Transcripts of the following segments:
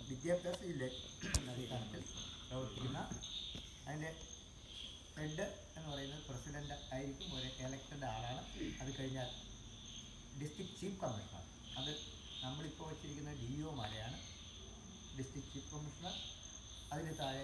വിദ്യാഭ്യാസ ജില്ല അടിസ്ഥാനത്തിൽ പ്രവർത്തിക്കുന്ന അതിൻ്റെ ഹെഡ് എന്ന് പറയുന്നത് പ്രസിഡൻ്റ് ആയിരിക്കും ഒരു എലക്റ്റഡ് ആളാണ് അത് കഴിഞ്ഞാൽ ഡിസ്ട്രിക്ട് ചീഫ് കമ്മീഷണർ അത് നമ്മളിപ്പോൾ വച്ചിരിക്കുന്ന ഡി ഒമാരെയാണ് ഡിസ്ട്രിക്ട് ചീഫ് കമ്മീഷണർ അതിന് താഴെ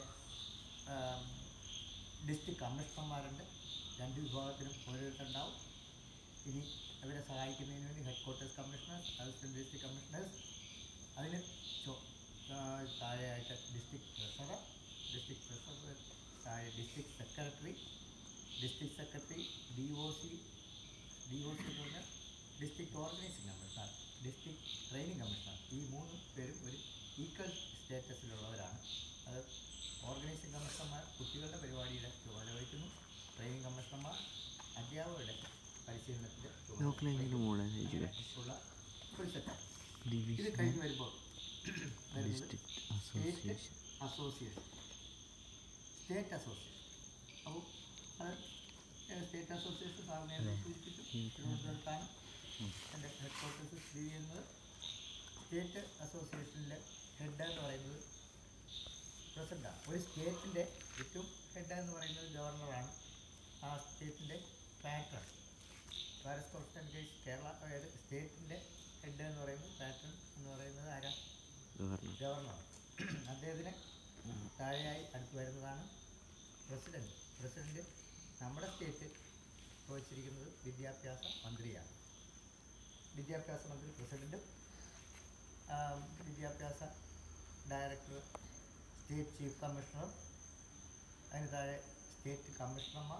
ഡിസ്ട്രിക്ട് കമ്മീഷണർമാരുണ്ട് രണ്ട് വിഭാഗത്തിനും ഓരോരുത്തരുണ്ടാവും ഇനി അവരെ സഹായിക്കുന്നതിന് വേണ്ടി headquarters commissioners assistant district commissioners അതിന് ചോ- ആ, താഴെയായിട്ട് ഡിസ്ട്രിക്ട് ട്രഷറർ ഡിസ്ട്രിക്ട് ട്രഷറർ താഴെ district secretary district secretary D O C D O C എന്ന് പറഞ്ഞാൽ district organising commissioner district training commissioner ഈ മൂന്ന് പേരും ഒരു ഈക്വൽ സ്റ്റേറ്റസിലുള്ളവരാണ് അത് ഓർഗനൈസിംഗ് കമ്മീഷണർമാർ കുട്ടികളുടെ പരിപാടിയുടെ ചുമതല വഹിക്കുന്നു ട്രെയിനിങ് കമ്മീഷണർമാർ അധ്യാപകരുടെ പരിശീലനത്തിൻ്റെ ചുമതല നോക്കണമെങ്കിൽ മോളെ അങ്ങനെ ഉള്ള ഒരു സെറ്റാണ് ഇത് ഡിവിഷൻ കഴിഞ്ഞ് വരുമ്പോൾ വരുന്നത് district state association association state association അപ്പോൾ അത് സ്റ്റേറ്റ് അസോസിയേഷൻ സാർ നേരത്തെ സൂചിപ്പിച്ചു തിരുവനന്തപുരത്താണ് എൻ്റെ ഹെഡ് ക്വാർട്ടേഴ്സ് സ്ഥിതി ചെയ്യുന്നത് സ്റ്റേറ്റ് അസോസിയേഷനിലെ ഹെഡ് എന്ന് പറയുന്നത് പ്രസിഡൻ്റാണ് ഒരു സ്റ്റേറ്റിൻ്റെ ഏറ്റവും ഹെഡ് എന്ന് പറയുന്നത് ഗവർണറാണ് ആ സ്റ്റേറ്റിൻ്റെ പാറ്റേൺ പാരസ് കോൺസ്റ്റൻ കേസ് കേരള അതായത് സ്റ്റേറ്റിൻ്റെ ഹെഡ് എന്ന് പറയുന്നത് പാറ്റേൺ എന്ന് പറയുന്നത് ആരാ ഗവർണർ ഗവർണർ അദ്ദേഹത്തിന് താഴെയായി അടുത്ത് വരുന്നതാണ് പ്രസിഡന്റ് പ്രസിഡന്റ് നമ്മുടെ സ്റ്റേറ്റ് വഹിച്ചിരിക്കുന്നത് വിദ്യാഭ്യാസ മന്ത്രിയാണ് വിദ്യാഭ്യാസ മന്ത്രി പ്രസിഡന്റും ആം, വിദ്യാഭ്യാസ ഡയറക്ടർ സ്റ്റേറ്റ് ചീഫ് കമ്മീഷണർ അതിന് താഴെ സ്റ്റേറ്റ് കമ്മീഷണർമാർ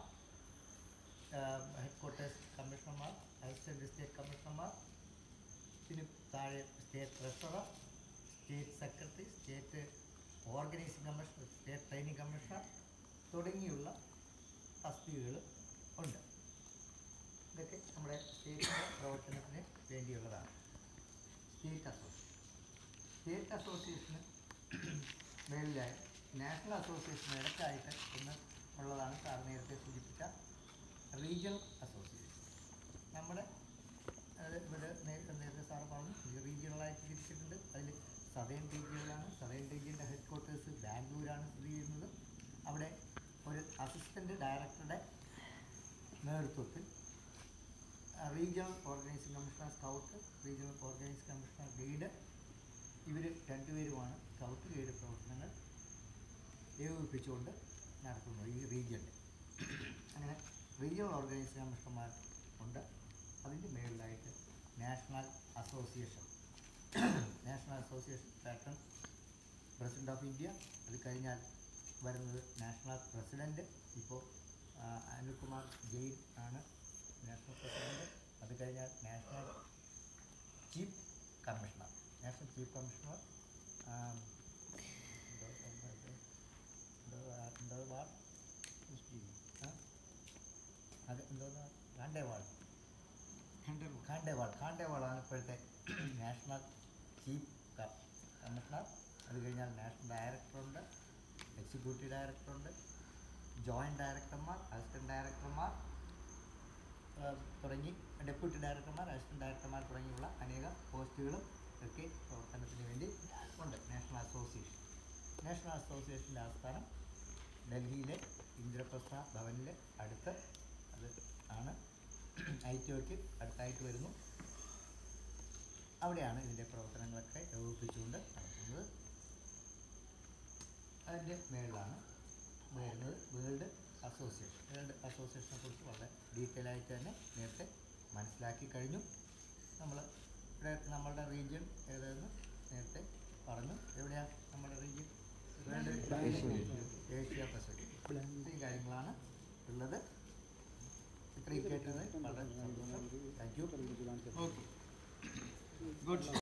ഹെഡ് ക്വാർട്ടേഴ്സ് കമ്മീഷണർമാർ അസിസ്റ്റൻറ്റ് സ്റ്റേറ്റ് കമ്മീഷണർമാർ ഇതിന് താഴെ state treasurer state secretary state organising commissioner state training commissioner തുടങ്ങിയുള്ള തസ്തികകൾ ഉണ്ട് ഇതൊക്കെ നമ്മുടെ സ്റ്റേറ്റിൻ്റെ പ്രവർത്തനത്തിന് വേണ്ടിയുള്ളതാണ് സ്റ്റേറ്റ് അസോസിയേഷൻ സ്റ്റേറ്റ് അസോസിയേഷന് മേളിലായി നാഷണൽ അസോസിയേഷൻ ഇടയ്ക്കായിട്ട് ഇന്ന് ഉള്ളതാണ് സാർ നേരത്തെ സൂചിപ്പിച്ച റീജിയണൽ അസോസിയേഷൻ നമ്മുടെ അത് ഇവിടെ നേരത്തെ നേരത്തെ സാറ് പറഞ്ഞു ഇത് റീജിയണലായിട്ട് തിരിച്ചിട്ടുണ്ട് അതിൽ സതേൺ റീജിയനിലാണ് സതേൺ റീജിയൻ്റെ ഹെഡ് ക്വാർട്ടേഴ്സ് ബാംഗ്ലൂരാണ് സ്ഥിതി ചെയ്യുന്നത് അവിടെ ഒരു അസിസ്റ്റൻറ്റ് ഡയറക്ടറുടെ നേതൃത്വത്തിൽ regional organising commissioner scout regional organising commissioner guide ഇവർ രണ്ടുപേരുമാണ് സ്കൗട്ട് ഗൈഡ് പ്രവർത്തനങ്ങൾ ഏകോപിപ്പിച്ചുകൊണ്ട് നടത്തുന്നത് ഈ റീജിയനിൽ അങ്ങനെ റീജിയണൽ ഓർഗനൈസിംഗ് കമ്മീഷണർമാർ ഉണ്ട് അതിൻ്റെ മേളിലായിട്ട് national association national association patron president of India അത് കഴിഞ്ഞാൽ വരുന്നത് നാഷണൽ പ്രസിഡന്റ് ഇപ്പോൾ അനിൽകുമാർ ജെയിൻ ആണ് നാഷണൽ പ്രസിഡന്റ് അത് കഴിഞ്ഞാൽ national chief commissioner national chief commissioner ആം, എന്തോ എന്തോ എന്തോ എന്തോ വാർഡ് ആ? അത് എന്തോന്ന് കാണ്ടേവാൾ ഖാണ്ടേവാൾ ഖാണ്ടേവാളാണ് ഇപ്പോഴത്തെ നാഷണൽ ചീഫ് ക- കമ്മീഷണർ അത് കഴിഞ്ഞാൽ നാഷണൽ ഡയറക്ടറുണ്ട് എക്സിക്യൂട്ടീവ് ഡയറക്ടറുണ്ട് ജോയിൻറ്റ് ഡയറക്ടർമാർ അസിസ്റ്റൻറ്റ് ഡയറക്ടർമാർ ആ, തുടങ്ങി ഡെപ്യൂട്ടി ഡയറക്ടർമാർ അസിസ്റ്റൻറ്റ് ഡയറക്ടർമാർ തുടങ്ങിയുള്ള അനേക പോസ്റ്റുകളും ഒക്കെ പ്രവർത്തനത്തിന് വേണ്ടി ഉണ്ട് നാഷണൽ അസോസിയേഷൻ നാഷണൽ അസോസിയേഷൻ്റെ ആസ്ഥാനം ഡൽഹിയിലെ ഇന്ദ്രപ്രസ്ഥ ഭവനിലെ അടുത്ത് അത് ആണ് ഐ ടി ഒക്ക് അടുത്തായിട്ട് വരുന്നു അവിടെയാണ് ഇതിൻ്റെ പ്രവർത്തനങ്ങളൊക്കെ ഏകോപിപ്പിച്ചുകൊണ്ട് നടത്തുന്നത് അതിൻ്റെ മേളിലാണ് വരുന്നത് വേൾഡ് അസോസിയേഷൻ വേൾഡ് അസോസിയേഷനെ കുറിച്ച് വളരെ ഡീറ്റെയിൽ ആയിട്ട് തന്നെ നേരത്തെ മനസ്സിലാക്കി കഴിഞ്ഞു നമ്മൾ ഇവിടെ നമ്മളുടെ റീജിയൻ ഏതായിരുന്നു നേരത്തെ പറഞ്ഞു എവിടെയാണ് നമ്മുടെ റീജിയൻ വേൾഡ് ഏഷ്യ പസഫിക് ഇത്രയും കാര്യങ്ങളാണ് ഉള്ളത് ഇത്രയും കേട്ടത് വളരെ സന്തോഷം താങ്ക് യു Okay. Good.